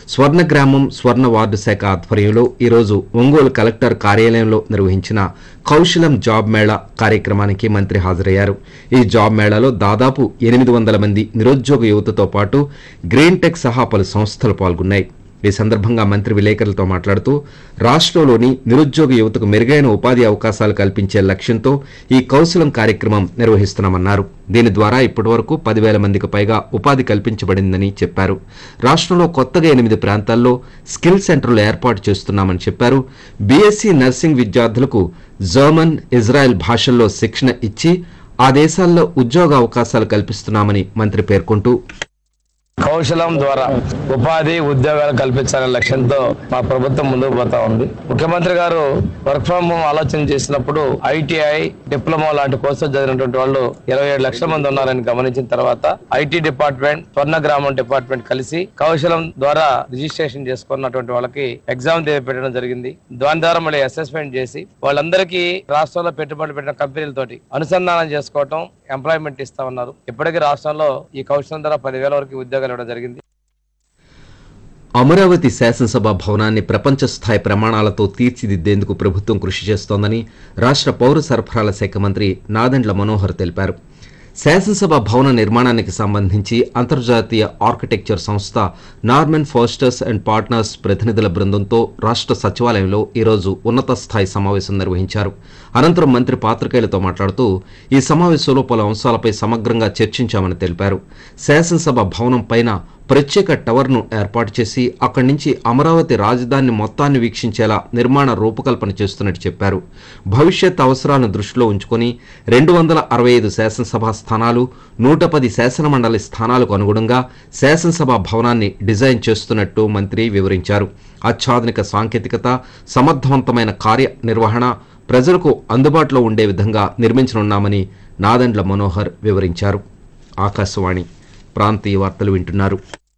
స్వర్ణ గ్రామం స్వర్ణ వార్డు శాఖ ఆధ్వర్యంలో ఈరోజు ఒంగోలు కలెక్టర్ కార్యాలయంలో నిర్వహించిన కౌశలం జాబ్ మేళా కార్యక్రమానికి మంత్రి హాజరయ్యారు ఈ జాబ్ మేళాలో దాదాపు ఎనిమిది వందల మంది నిరుద్యోగ యువతతో పాటు గ్రీన్ టెక్ సహా పలు సంస్థలు పాల్గొన్నాయి ఈ సందర్భంగా మంత్రి విలేకరులతో మాట్లాడుతూ రాష్ట్రంలోని నిరుద్యోగ యువతకు మెరుగైన ఉపాధి అవకాశాలు కల్పించే లక్ష్యంతో ఈ కౌశలం కార్యక్రమం నిర్వహిస్తున్నామన్నారు దీని ద్వారా ఇప్పటివరకు పదివేల మందికి పైగా ఉపాధి కల్పించబడిందని చెప్పారు రాష్ట్రంలో కొత్తగా ఎనిమిది ప్రాంతాల్లో స్కిల్ సెంటర్లు ఏర్పాటు చేస్తున్నామని చెప్పారు బీఎస్సీ నర్సింగ్ విద్యార్థులకు జర్మన్ ఇజ్రాయెల్ భాషల్లో శిక్షణ ఇచ్చి ఆ దేశాల్లో ఉద్యోగ అవకాశాలు కల్పిస్తున్నామని మంత్రి పేర్కొంటూ కౌశలం ద్వారా ఉపాధి ఉద్యోగాలు కల్పించాలనే లక్ష్యంతో మా ప్రభుత్వం ముందుకు పోతా ఉంది ముఖ్యమంత్రి గారు వర్క్ ఫ్రం హోమ్ ఆలోచన చేసినప్పుడు ఐటీఐ డిప్లొమా లాంటి కోర్సులు చదివినటువంటి వాళ్ళు ఇరవై ఏడు లక్షల మంది ఉన్నారని గమనించిన తర్వాత ఐటీ డిపార్ట్మెంట్ స్వర్ణ గ్రామం డిపార్ట్మెంట్ కలిసి కౌశలం ద్వారా రిజిస్ట్రేషన్ చేసుకున్నటువంటి వాళ్ళకి ఎగ్జామ్ పెట్టడం జరిగింది దాని ద్వారా మళ్ళీ అసెస్మెంట్ చేసి వాళ్ళందరికీ రాష్ట్రంలో పెట్టుబడి పెట్టిన కంపెనీలతోటి అనుసంధానం చేసుకోవటం ఎంప్లాయ్మెంట్ ఇస్తా ఉన్నారు ఇప్పటికీ రాష్ట్రంలో ఈ కౌశలం ద్వారా పదివేల వరకు ఉద్యోగాలు ఇవ్వడం జరిగింది అమరావతి శాసనసభ భవనాన్ని ప్రపంచ స్థాయి ప్రమాణాలతో తీర్చిదిద్దేందుకు ప్రభుత్వం కృషి చేస్తోందని రాష్ట్ర పౌర సరఫరాల శాఖ మంత్రి నాదెండ్ల మనోహర్ తెలిపారు శాసనసభ భవన నిర్మాణానికి సంబంధించి అంతర్జాతీయ ఆర్కిటెక్చర్ సంస్థ నార్మన్ ఫోస్టర్స్ అండ్ పార్ట్నర్స్ ప్రతినిధుల బృందంతో రాష్ట్ర సచివాలయంలో ఈరోజు ఉన్నత స్థాయి సమావేశం నిర్వహించారు అనంతరం మంత్రి పాత్రికేయులతో మాట్లాడుతూ ఈ సమావేశంలో పలు అంశాలపై సమగ్రంగా చర్చించామని తెలిపారు శాసనసభ భవనం పైన ప్రత్యేక టవర్ను ఏర్పాటు చేసి అక్కడి నుంచి అమరావతి రాజధాని మొత్తాన్ని వీక్షించేలా నిర్మాణ రూపకల్పన చేస్తున్నట్టు చెప్పారు భవిష్యత్ అవసరాలను దృష్టిలో ఉంచుకొని రెండు వందల అరవై ఐదు శాసనసభ స్థానాలు నూట పది శాసనమండలి స్థానాలకు అనుగుణంగా శాసనసభ భవనాన్ని డిజైన్ చేస్తున్నట్టు మంత్రి వివరించారు అత్యాధునిక సాంకేతికత సమర్థవంతమైన కార్యనిర్వహణ ప్రజలకు అందుబాటులో ఉండే విధంగా నిర్మించనున్నామని నాదండ్ల మనోహర్ వివరించారు ఆకాశవాణి ప్రాంతీయ వార్తలు వింటున్నారు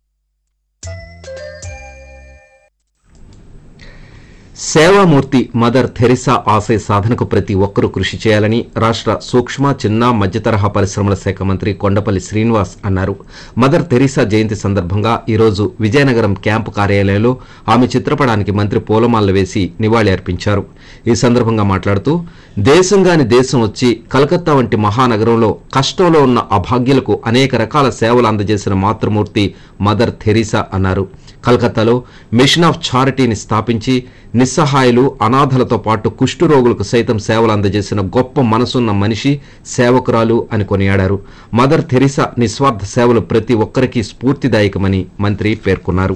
సేవామూర్తి మదర్ థెరిసా ఆశయ సాధనకు ప్రతి ఒక్కరూ కృషి చేయాలని రాష్ట్ర సూక్ష్మ చిన్న మధ్యతరహా పరిశ్రమల శాఖ మంత్రి కొండపల్లి శ్రీనివాస్ అన్నారు మదర్ థెరిసా జయంతి సందర్భంగా ఈరోజు విజయనగరం క్యాంపు కార్యాలయంలో ఆమె చిత్రపటానికి మంత్రి పూలమాలలు వేసి నివాళి అర్పించారు ఈ సందర్భంగా మాట్లాడుతూ దేశంగాని దేశం వచ్చి కలకత్తా వంటి మహానగరంలో కష్టంలో ఉన్న అభాగ్యులకు అనేక రకాల సేవలు అందజేసిన మాతృమూర్తి మదర్ థెరిసా అన్నారు కలకత్తాలో మిషన్ ఆఫ్ చారిటీని స్థాపించి నిస్సహాయులు అనాథలతో పాటు కుష్టు రోగులకు సైతం సేవలు అందజేసిన గొప్ప మనసున్న మనిషి సేవకురాలు అని కొనియాడారు మదర్ థెరిసా నిస్వార్థ సేవలు ప్రతి ఒక్కరికి స్ఫూర్తిదాయకమని మంత్రి పేర్కొన్నారు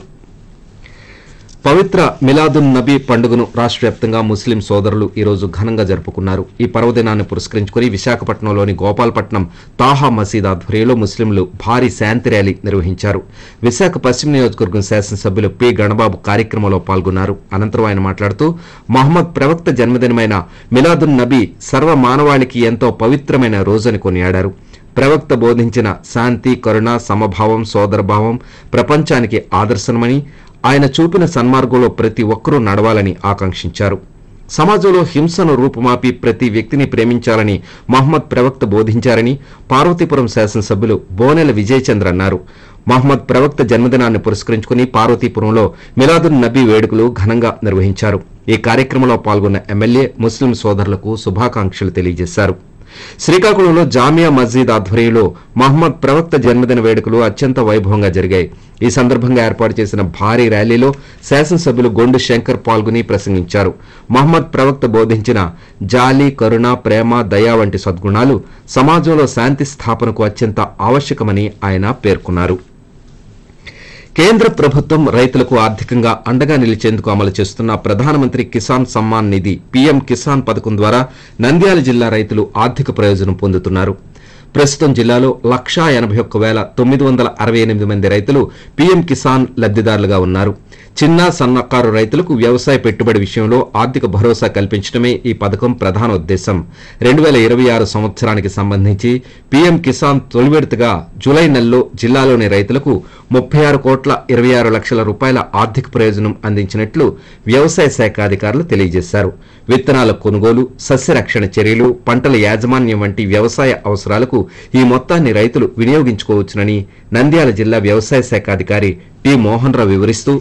పవిత్ర మిలాదున్ నబీ పండుగను రాష్ట్ర వ్యాప్తంగా ముస్లిం సోదరులు ఈరోజు ఘనంగా జరుపుకున్నారు ఈ పర్వదినాన్ని పురస్కరించుకుని విశాఖపట్నంలోని గోపాలపట్నం తాహా మసీద్ ఆధ్వర్యంలో ముస్లింలు భారీ శాంతి ర్యాలీ నిర్వహించారు విశాఖ పశ్చిమ నియోజకవర్గం శాసనసభ్యులు పి గణబాబు కార్యక్రమంలో పాల్గొన్నారు అనంతరం ఆయన మాట్లాడుతూ మహమ్మద్ ప్రవక్త జన్మదినమైన మిలాదున్ నబీ సర్వ మానవాళికి ఎంతో పవిత్రమైన రోజని కొనియాడారు ప్రవక్త బోధించిన శాంతి కరుణ సమభావం సోదరభావం ప్రపంచానికి ఆదర్శనమని ఆయన చూపిన సన్మార్గంలో ప్రతి ఒక్కరూ నడవాలని ఆకాంక్షించారు సమాజంలో హింసను రూపుమాపి ప్రతి వ్యక్తిని ప్రేమించాలని మహమ్మద్ ప్రవక్త బోధించారని పార్వతీపురం శాసనసభ్యులు బోనెల విజయచంద్ర అన్నారు మహమ్మద్ ప్రవక్త జన్మదినాన్ని పురస్కరించుకుని పార్వతీపురంలో మిలాదున్ నబీ వేడుకలు ఘనంగా నిర్వహించారు ఈ కార్యక్రమంలో పాల్గొన్న ఎమ్మెల్యే ముస్లిం సోదరులకు శుభాకాంక్షలు తెలియజేశారు శ్రీకాకుళంలో జామియా మస్జిద్ ఆధ్వర్యంలో మహమ్మద్ ప్రవక్త జన్మదిన వేడుకలు అత్యంత వైభవంగా జరిగాయి ఈ సందర్భంగా ఏర్పాటు చేసిన భారీ ర్యాలీలో శాసనసభ్యులు గొండు శంకర్ పాల్గొని ప్రసంగించారు మహమ్మద్ ప్రవక్త బోధించిన జాలి కరుణ ప్రేమ దయ వంటి సద్గుణాలు సమాజంలో శాంతి స్థాపనకు అత్యంత ఆవశ్యకమని ఆయన పేర్కొన్నారు కేంద్ర ప్రభుత్వం రైతులకు ఆర్థికంగా అండగా నిలిచేందుకు అమలు చేస్తున్న ప్రధానమంత్రి కిసాన్ సమ్మాన్ నిధి పీఎం కిసాన్ పథకం ద్వారా నంద్యాల జిల్లా రైతులు ఆర్థిక ప్రయోజనం పొందుతున్నారు ప్రస్తుతం జిల్లాలో లక్షా ఎనభై ఒక్క వేల తొమ్మిది వందల అరవై ఎనిమిది మంది రైతులు పీఎం కిసాన్ లబ్దిదారులుగా ఉన్నారు చిన్న సన్నకారు రైతులకు వ్యవసాయ పెట్టుబడి విషయంలో ఆర్థిక భరోసా కల్పించడమే ఈ పథకం ప్రధాన ఉద్దేశం రెండు వేల ఇరవై ఆరు సంవత్సరానికి సంబంధించి పీఎం కిసాన్ తొలి విడతగా జూలై నెలలో జిల్లాలోని రైతులకు ముప్పై ఆరు కోట్ల ఇరవై ఆరు లక్షల రూపాయల ఆర్థిక ప్రయోజనం అందించినట్లు వ్యవసాయ శాఖ అధికారులు తెలియజేశారు విత్తనాల కొనుగోలు సస్యరక్షణ చర్యలు పంటల యాజమాన్యం వంటి వ్యవసాయ అవసరాలకు ఈ మొత్తాన్ని రైతులు వినియోగించుకోవచ్చునని నంద్యాల జిల్లా వ్యవసాయ శాఖ అధికారి టి మోహన్ రావు వివరిస్తూ